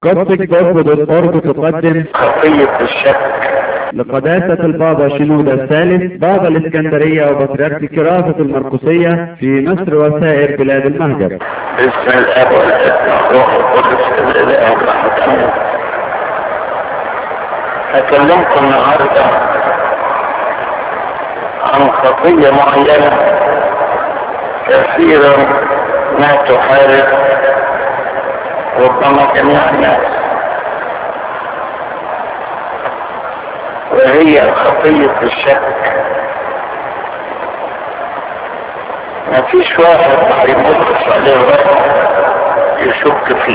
قصة جذب الأرض تقدم خطية الشك لقداسة البابا شنودة الثالث بابا الإسكندرية وبطريرك كراسة المرقسية في مصر وسائر بلاد المهجر باسم الاب والابن والروح القدس الاله الواحد امين هكلمكم النهارده عن خطيه معينه كثيرا ما تحارب ربما جميع الناس وهي خطيه الشك ما فيش واحد هيمتص عليه الرب يشك فيه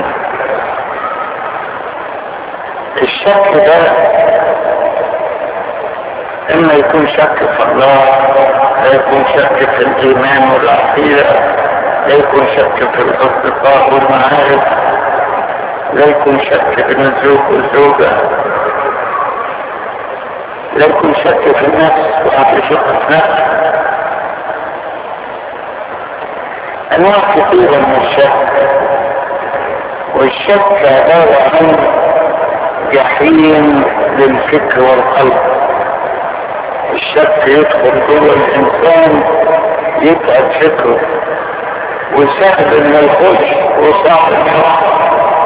الشك ده اما يكون شك في الله لا يكون شك في الايمان والعقيده لا يكون شك في الاصدقاء والمعارف لا يكون شك بين الزوج والزوجه لا يكون شك في النفس واحد يشك في نفسه انواع كثيرة من الشك والشك عبارة عن جحيم للفكر والقلب الشك يدخل جوه الانسان يتعب فكره وسهل انه يخش وصعب انه يخرج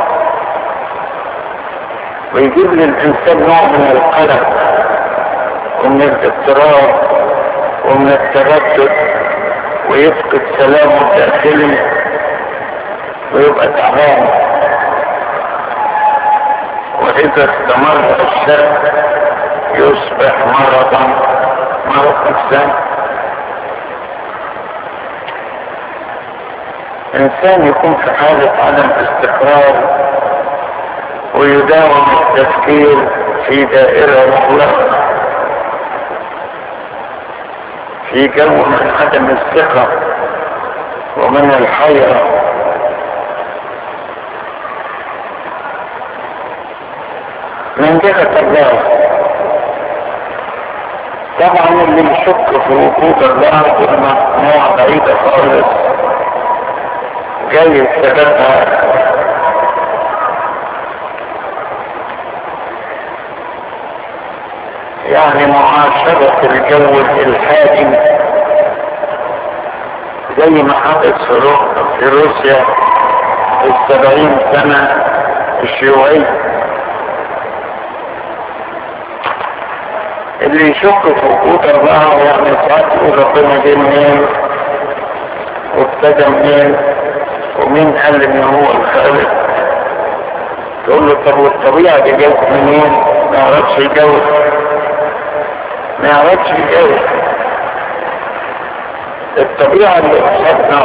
ويجيب للانسان نوع من القلق ومن الاضطراب ومن التردد ويفقد سلامه الداخلي ويبقى تعبان واذا استمر الشك يصبح مرضا مرض نفساني انسان يكون في حالة عدم استقرار ويداوم التفكير في دائرة مغلقة في جو من عدم الثقة ومن الحيرة من جهة الله طبعا اللي يشك في وجود الله مجموعة بعيدة خالص جاي سببها يعني معاشرة الجو الإلحادي زي ما حدث في روسيا في السبعين سنة الشيوعية اللي يشك في وجود الله يعني ساعات يقول ربنا جه منين وابتدى منين ومين قال ان هو الخالق تقول له طب والطبيعة دي جت منين ما يعرفش يجاوب ما يعرفش يجاوب الطبيعة اللي قصادنا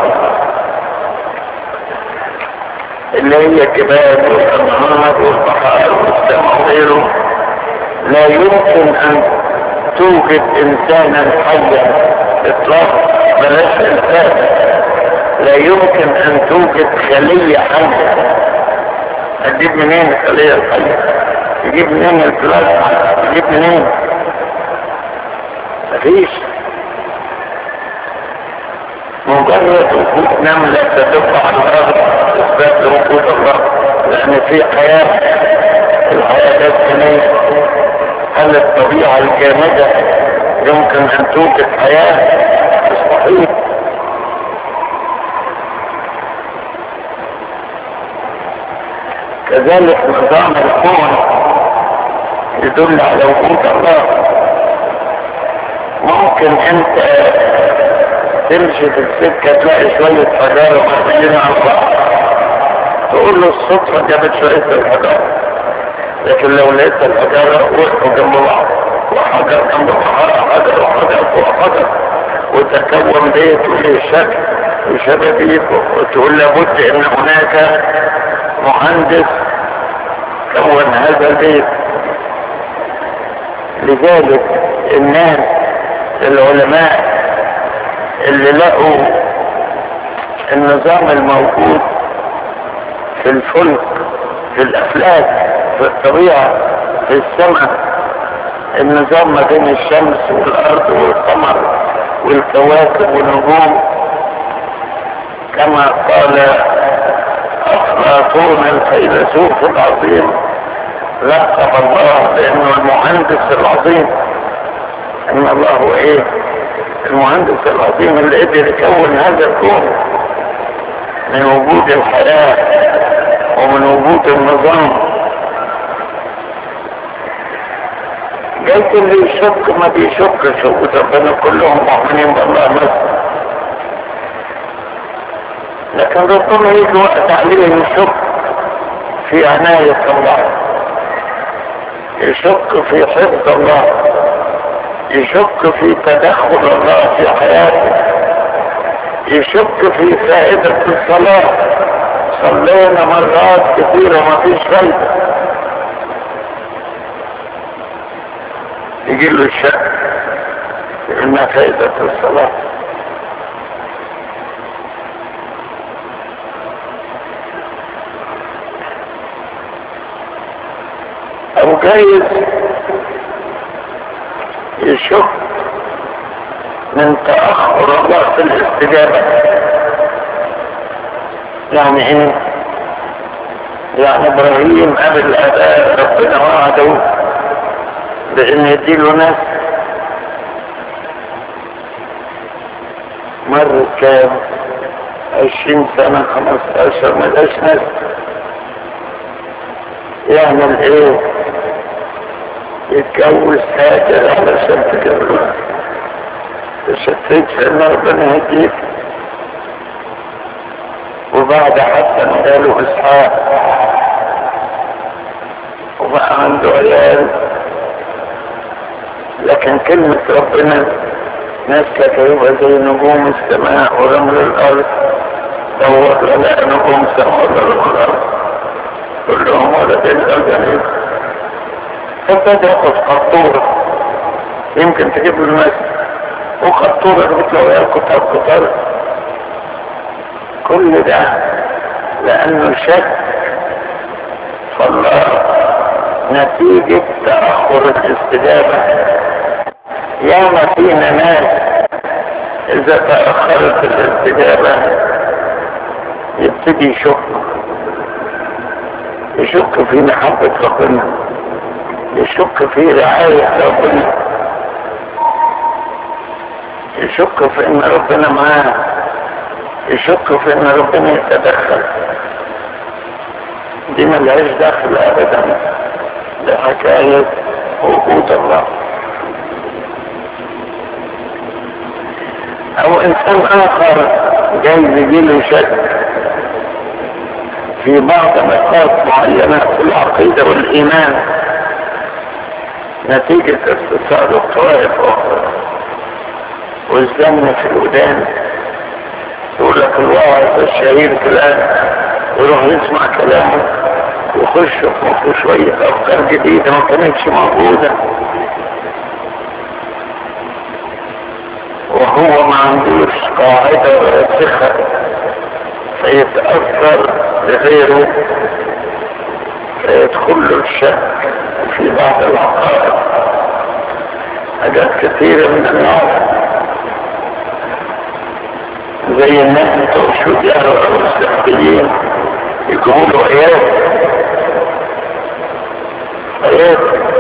اللي هي الجبال والانهار والبحار والسماء وغيره لا يمكن ان توجد انسانا حيا اطلاقا بلاش انسان لا يمكن ان توجد خلية حية تجيب منين الخلية الحية تجيب منين البلازما تجيب منين مفيش مجرد وجود نملة تدق على الأرض إثبات لوجود الله لأن في حياة الحياة جت منين؟ هل الطبيعة الجامدة يمكن أن توجد حياة؟ مستحيل كذلك نظام الكون يدل على وجود الله ممكن انت تمشي في السكة تلاقي شوية حجارة محطوطين على بعض تقول له الصدفة جابت شوية الحجارة لكن لو لقيت الحجارة وقفوا جنب بعض وحجر جنب بعض حجر وحجر فوق حجر وتكون بيت وليه شكل وشبابيك وتقول لابد ان هناك مهندس كون هذا البيت لذلك الناس العلماء اللي لقوا النظام الموجود في الفلك في الافلاك في الطبيعة في السماء النظام ما بين الشمس والارض والقمر والكواكب والنجوم كما قال أخرى أفلاطون الفيلسوف العظيم لقب الله بأنه المهندس العظيم إن الله هو إيه المهندس العظيم اللي قدر يكون هذا الكون من وجود الحياة ومن وجود النظام جايز اللي يشك ما بيشكش ربنا كلهم مؤمنين بالله مثلا لكن ربما يجي وقت عليه يشك في عناية الله يشك في حفظ الله يشك في تدخل الله في حياته يشك في فائدة الصلاة صلينا مرات كثيرة ما فيش فايدة يجي له الشك إن فائدة الصلاة أو جايز يشك من تأخر الله في الاستجابة يعني ايه يعني ابراهيم قبل اباء ربنا وعده بان يديله ناس مر كام عشرين سنة خمستاشر ملقاش ناس يعمل ايه يتجوز هاجر علشان تجوز تشتت ان ربنا يهديك وبعد حتى قالوا اسحاق وبقى عنده عيال لكن كلمة ربنا ناس كانت يبقى زي نجوم السماء ورمل الارض دور لنا نجوم السماء ورمل الارض كلهم ولدين الجميل فابتدى ياخد قطورة يمكن تجيب له المسجد وقطورة جبت له عيال كتار كتار كل ده لأنه شك فالله نتيجة تأخر الاستجابة ياما فينا ناس إذا تأخرت الاستجابة يبتدي يشك يشك في محبة ربنا يشك في رعاية ربنا يشك في ان ربنا معاه يشك في ان ربنا يتدخل دي ملهاش دخل ابدا لحكاية وجود الله او انسان اخر جاي يجيله شك في بعض نقاط معينة في العقيدة والايمان نتيجة استثار الطوائف اخرى والزمن في الودان يقول لك الواعظ الشهير فلان يروح يسمع كلامه ويخش في مخه شوية أفكار جديدة ما كانتش موجودة وهو ما عندوش قاعدة ولا ثقة فيتأثر بغيره فيدخل له الشك في بعض العقائد حاجات كثيرة من النوع زي الناس بتوع الشجاع والمستقبلين يقولوا ايات ايات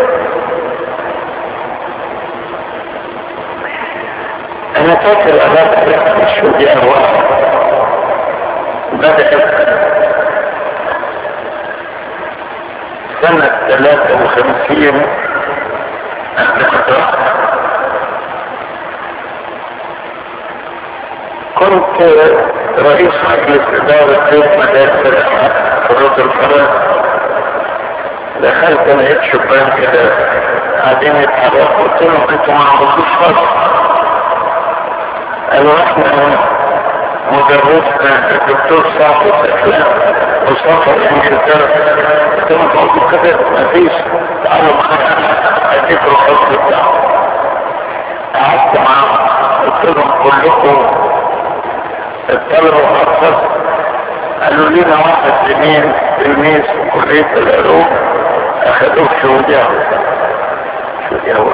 انا فاكر علاقة الشجاع بدأت سنة 53 كنت رئيس مجلس إدارة بيت مدارس حروف الفرنسا دخلت لقيت شبان كده قاعدين يتحركوا قلت لهم انتوا ما عندكوش فرق قالوا احنا مدرسنا الدكتور صافي اسلام وصافي انجلترا قلت لهم تقعدوا كده مفيش تعالوا معانا اديكوا الفصل بتاعه قعدت معاهم قلت لهم كلكم الطلبة والأطفال قالوا لنا واحد زميل تلميذ في كلية العلوم أخذوه شهودية شهودية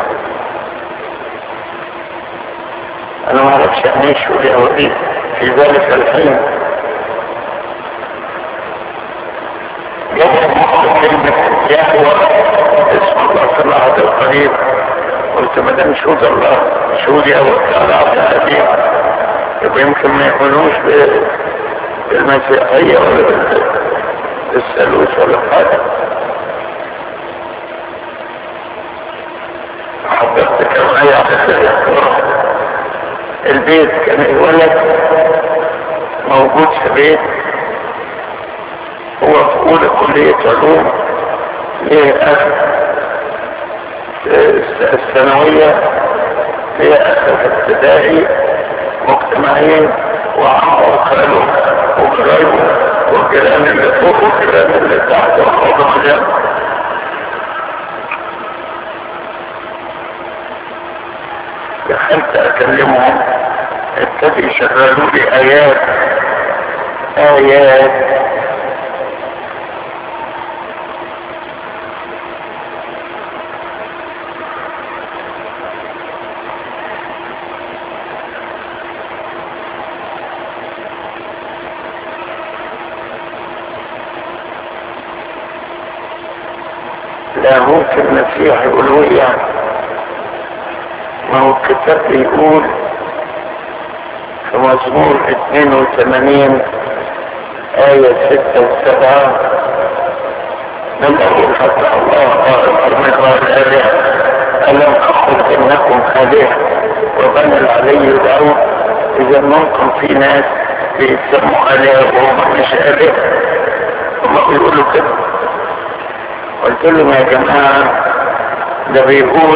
أنا ما أعرفش يعني إيه شهودية دي في ذلك الحين جاب مخ كلمة يهوى اسم الله في العهد القريب قلت ما دام شهود الله شهود يهوى في العهد القديم يبقى يمكن ما يكونوش بالمسيحية ولا بالثالوث ولا حاجة حضرت كم آية على البيت كان الولد موجود في بيت هو في أولى كلية علوم ليه أخ الثانوية ليه أخ ابتدائي مجتمعين وعمه وخاله وقرايبه والجيران اللي فوق والجيران اللي تحت وحوض مجال دخلت اكلمهم ابتدوا يشغلوا لي ايات ايات لاهوت المسيح الألوية ما هو الكتاب بيقول في مزمور 82 آية 6 و7 لم أقول حتى الله قال المقرى الآلهة ألم أقل إنكم آلهة وبنى العلي الأرض إذا ممكن في ناس بيسموا آلهة وهم مش آلهة هم بيقولوا كده قلت لهم يا جماعة ده بيقول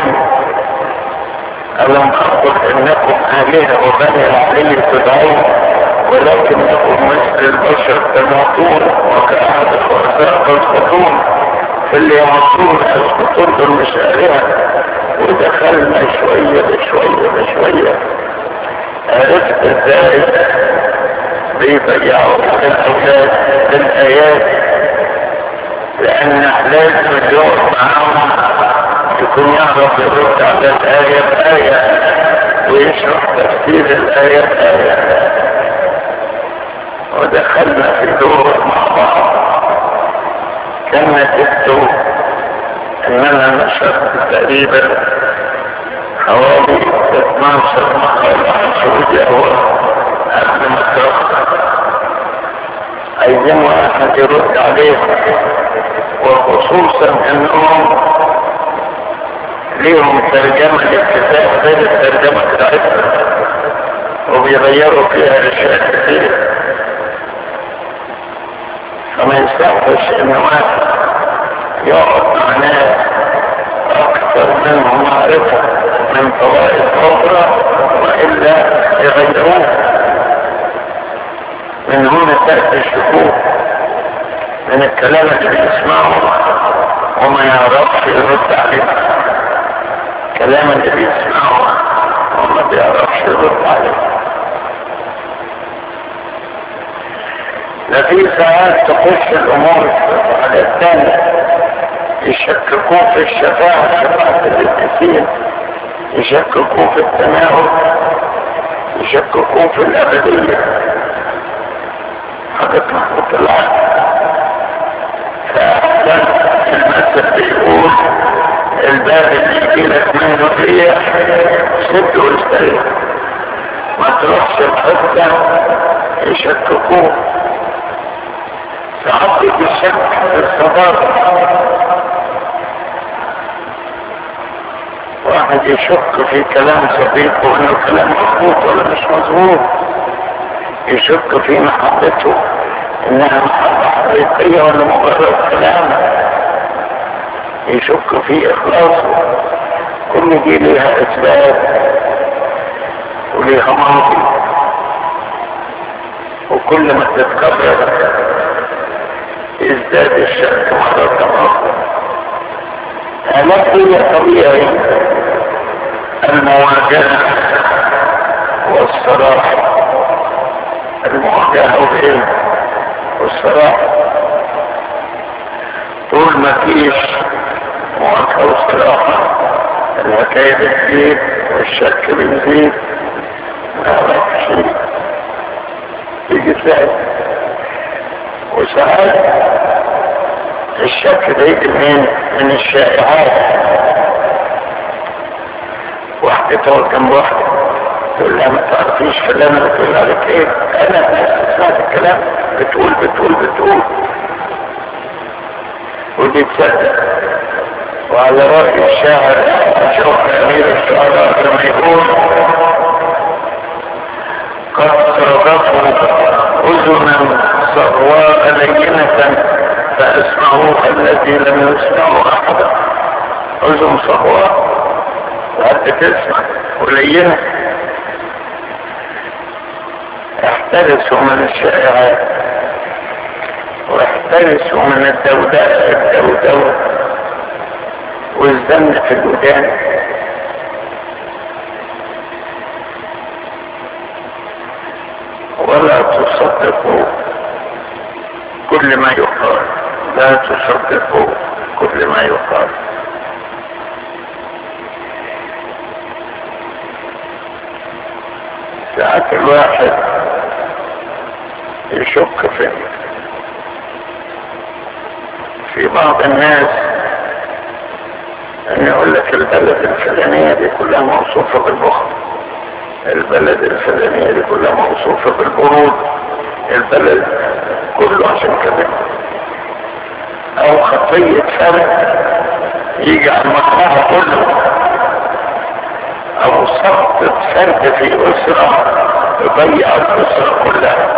ألم أقل إنكم آلهة وبني العلي تدعون ولكنكم مثل البشر تموتون وكأحد الخرساء تسقطون في اللي يعصون يسقطون دول مش آلهة ودخلنا شوية بشوية بشوية عرفت ازاي بيبيعوا الأولاد بالآيات لأن لازم اليوم معاهم يكون يعرف يرد على الآية بآية ويشرح تفسير الآية بآية ودخلنا في دور مع بعض كان نتيجته اننا نشرت تقريبا حوالي 12 مقالة عن سعودي اول قبل ما اترفض عايزين واحد يرد عليه وخصوصا انهم ليهم ترجمة للكتاب غير الترجمة بتاعتنا وبيغيروا فيها اشياء كتير فما يستحقش ان واحد يقعد مع ناس اكثر منهم معرفة من طوائف اخرى والا يغيروه من هنا تأتي الشكوك من الكلام اللي بيسمعه وما يعرفش يرد عليه الكلام اللي بيسمعه وما بيعرفش يرد عليه ده في ساعات تخش الامور على الثاني يشككوا في الشفاعة شفاعة الاتسين يشككوا في التناول يشككوا في الابدية حاجة محبوط العقل فأحسن المثل بيقول الباب اللي يجيلك منه ريح سد واستريح ما تروحش الحتة يشككوك تعطي بالشك في الصدارة واحد يشك في كلام صديقه انه كلام مظبوط ولا مش مظبوط يشك في محبته انها محبة حقيقية ولا مجرد كلام يشك في اخلاصه كل دي ليها اسباب وليها ماضي وكل ما تتكرر يزداد الشك مرة أخرى هذا هي طبيعي المواجهة والصراحة المواجهة والعلم والصراحة طول ما فيش مواجهة وصراحة الحكاية بتزيد والشك بيزيد ما عرفش شيء يجي تلاقي وساعات الشك ده يجي منين؟ من الشائعات واحدة تقعد جنب واحدة تقول لها ما تعرفيش فلان بتقول لها لك ايه؟ انا نفسي سمعت الكلام بتقول بتقول بتقول ودي تصدق وعلى رأي الشاعر شوف أمير الشعراء لما يقول قد صرفوا أذنا صرواء لينة فأسمعوها الذي لم يسمعه أحدا أذن صرواء وأنت تسمع ولينة احترسوا من الشائعات واحترسوا من الدوداء الدودو والزن في الودان ولا تصدقوا كل ما يقال لا تصدقوا كل ما يقال ساعات الواحد يشك في في بعض الناس ان يقول لك البلد الفلانية دي كلها موصوفة بالبخل البلد الفلانية دي كلها موصوفة بالبرود البلد كله عشان كده او خطية فرد يجي على المجموعة كله او سقطة فرد في اسرة يضيع الاسرة كلها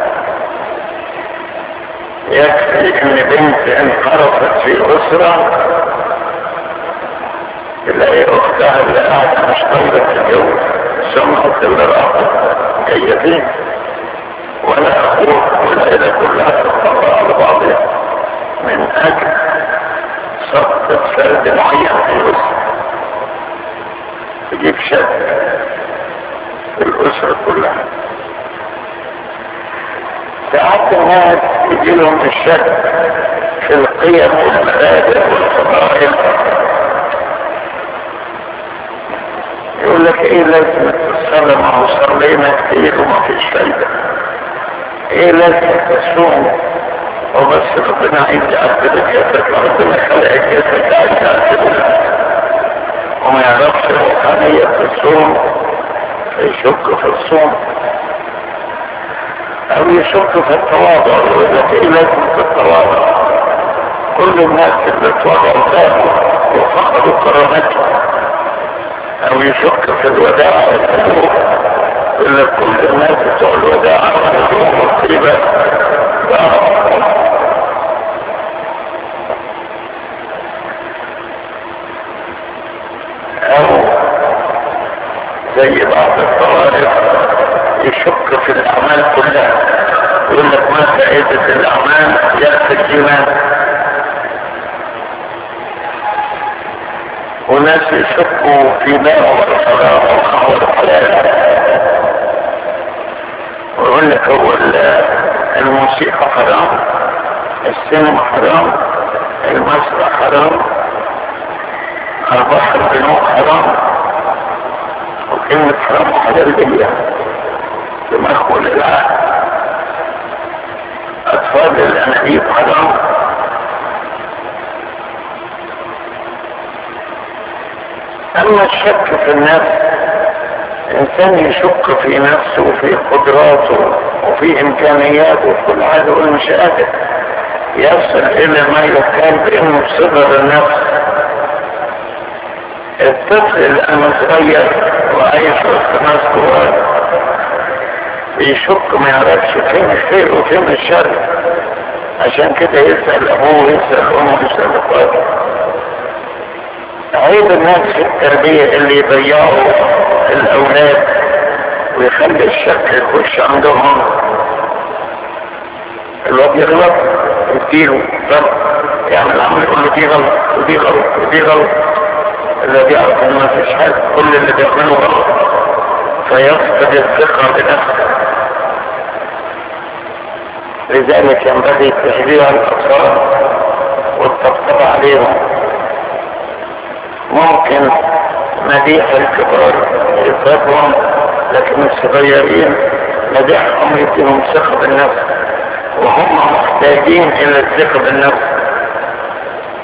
يكفي ان بنت انحرفت في اسرة تلاقي اختها اللي قاعدة مش طايقة تتجوز سمعت اللي راحت جاية فين ولا اخوه والعيلة كلها تطلع على بعضها من اجل سقطة فرد معين في الاسرة تجيب شك في الاسرة كلها ساعات الناس يجي لهم الشك في القيم والمبادئ والفضائل يقول لك ايه لازم تصلي ما هو صلينا كتير وما فيش فايدة ايه لازم تصوم وبس ربنا عايز يعبد الجسد ربنا خلق الجسد عايز يعبد وما يعرفش روحانية الصوم فيشك في الصوم او يشك في التواضع يقول لك ايه لازم في التواضع كل الناس اللي اتوضعوا تابوا وفقدوا كرامتهم او يشك في الوداع والسلوك يقول لك كل الناس بتوع الوداع والسلوك والطيبة او زي بعض الطوائف يشك في الاعمال كلها يقول لك ما فائدة الاعمال يأتي الايمان وناس يشكوا في ماء والصلاة والخمر والحلال ويقول لك هو الموسيقى حرام السينما حرام المسرح حرام ارباح البنوك حرام وكلمة حرام حلال دي دماغه للعقل اطفال الانابيب حرام اما الشك في النفس انسان يشك في نفسه وفي قدراته وفي امكانياته وكل حاجه يقول مش قادر يصل الى ما يقال بانه صغر النفس الطفل الان صغير وعايش وسط ناس كبار يشك ما يعرفش فين الخير وفين الشر عشان كده يسأل ابوه ويسأل امه ويسأل اخواته عيب الناس في التربية اللي يضيعوا الاولاد ويخلي الشك يخش عندهم الواد يغلط يديله غلط يعمل عمل يقول له دي غلط ودي غلط ودي غلط الذي يعرف ان ما فيش حاجة كل اللي بيعمله غلط فيفقد الثقة بنفسه لذلك ينبغي تشجيع الاطفال والطبطب عليهم ممكن مديح الكبار يصابهم لكن الصغيرين مديحهم يديهم ثقة بالنفس وهم محتاجين الى الثقة بالنفس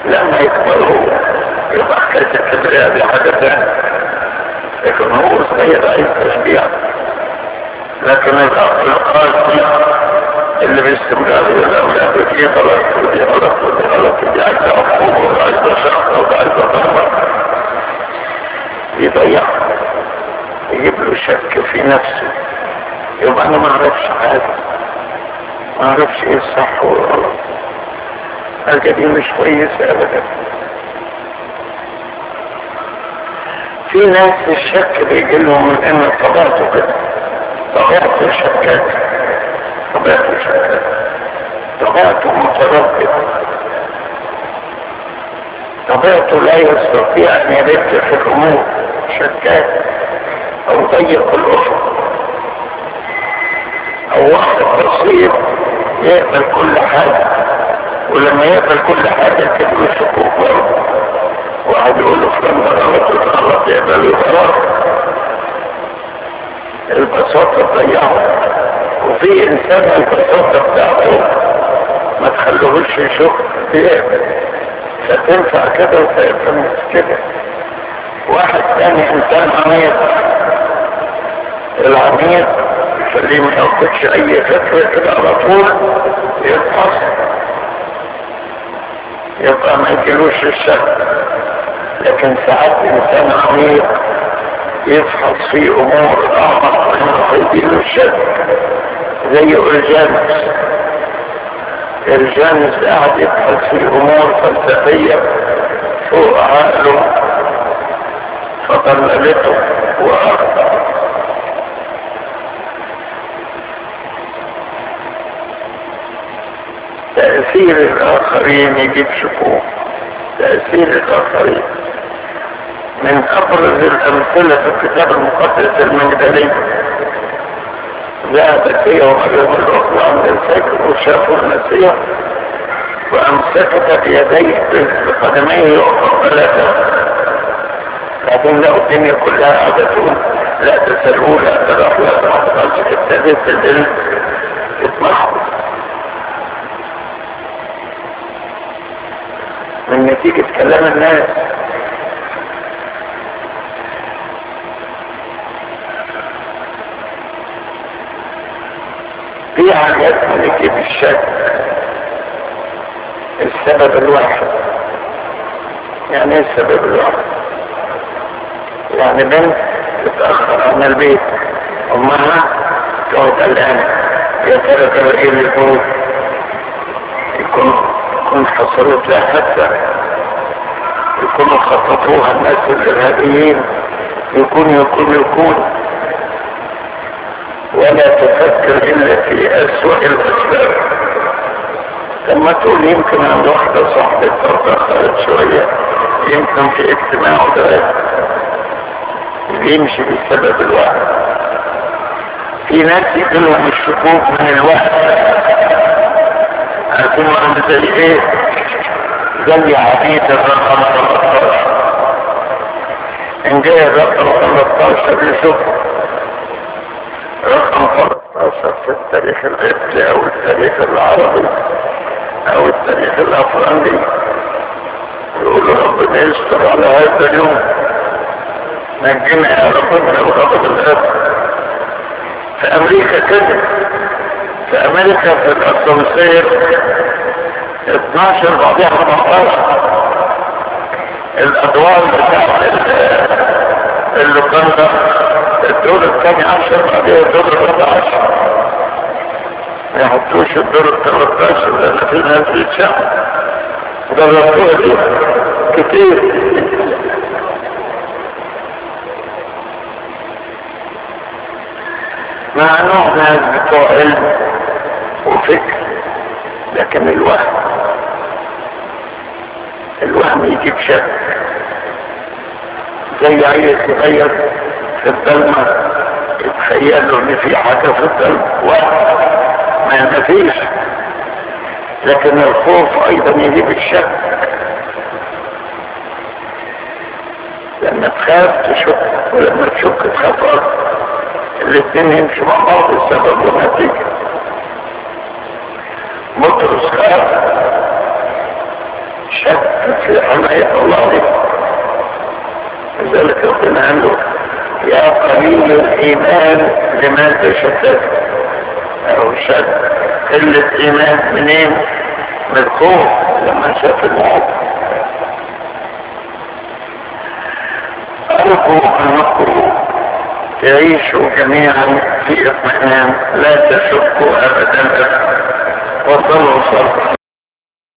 لما يكبر هو يبقى حكاية الكبرياء دي حاجة تانية لكن هو صغير عايز تشجيع لكن الأخ القاسي اللي باستمرار الأولاد دي غلط ودي غلط ودي غلط ودي عايزة عقوبة وعايزة شخص وعايزة ضربة يضيع يجيب له شك في نفسه يبقى أنا ما أعرفش حاجة ما أعرفش إيه الصح والغلط حاجة دي مش كويسة أبدا في ناس الشك بيجي لهم من ان طبيعته كده طبيعته شكاك طبيعته شكاك طبيعته متردد طبيعته لا يستطيع ان يرد في الامور شكاك او ضيق الافق او واحد بسيط يقبل كل حاجه ولما يقبل كل حاجه تبقى شكوك برضه واحد يقول له فلان ده غلط وغلط يقبل غلط البساطة تضيعه وفي انسان البساطة بتاعته ما تخلوهوش يشوف يقبل فتنفع كده وتقبل كده واحد تاني انسان عميق العميق يخليه ما ياخدش اي فكرة كده على طول يفحص يبقى ما يجيلوش الشك لكن ساعات انسان عميق يفحص في امور اعمق منه فيجيله الشك زي اورجانس اورجانس قاعد يبحث في امور فلسفيه فوق عقله فضللته واخطا تأثير الآخرين يجيب شكوك تأثير الآخرين من أبرز الأمثلة في الكتاب المقدس المجدلي ذهبت هي ومريم الأخرى عند الفجر وشافوا المسيح وأمسكت بيديه بقدميه وقبلته بعدين لقوا الدنيا كلها قاعدة تقول لا تسألوه لا تروح لا تروح ابتدت تدل تتمحض من نتيجة كلام الناس في حاجات بتجيب الشك السبب الواحد يعني ايه السبب الواحد يعني بنت تتأخر عن البيت أمها تقعد قلقانة يا ترى ترى ايه اللي يكون يكون يكون حصلت لها حتى يكونوا خططوها الناس الإرهابيين يكون يكون يكون ولا تفكر إلا في أسوأ الأسباب لما تقول يمكن عند واحدة صاحبتها تأخرت شوية يمكن في اجتماع ده يمشي بسبب الوقت في ناس يجيلهم الشكوك من الوقت عارفين واحد زي ايه زي عبيد الرقم 13 ان جاي الرقم 13 يشوف رقم 13 في التاريخ القبطي او التاريخ العربي او التاريخ الافغاني يقول ربنا يستر على هذا اليوم نجينا يا رب من الغضب الاب في امريكا كده في امريكا في الاسانسير 12 بعدها 15 الادوار بتاعت اللوكاندا الدور الثاني عشر بعدها الدور الرابع عشر ما يحطوش الدور الثلاث عشر لان في ناس بيتشعب جربوها دي كتير مع نوع ناس بتوع علم وفكر لكن الوهم الوهم يجيب شك زي عيل صغير في الضلمة يتخيل له ان في حاجة في الضلمة وهم ما مفيش لكن الخوف ايضا يجيب الشك لما تخاف تشك ولما تشك تخاف اكتر الاثنين يمشوا مع بعض السبب والنتيجة بطرس خاف شك في حماية الله لذلك ربنا قال له يا قليل الإيمان لماذا شتت أو شت قلة إيمان منين من الخوف لما شاف الموت أرجو أنكم تعيشوا جميعا في اطمئنان لا تشكوا أبدا وصلوا صلوا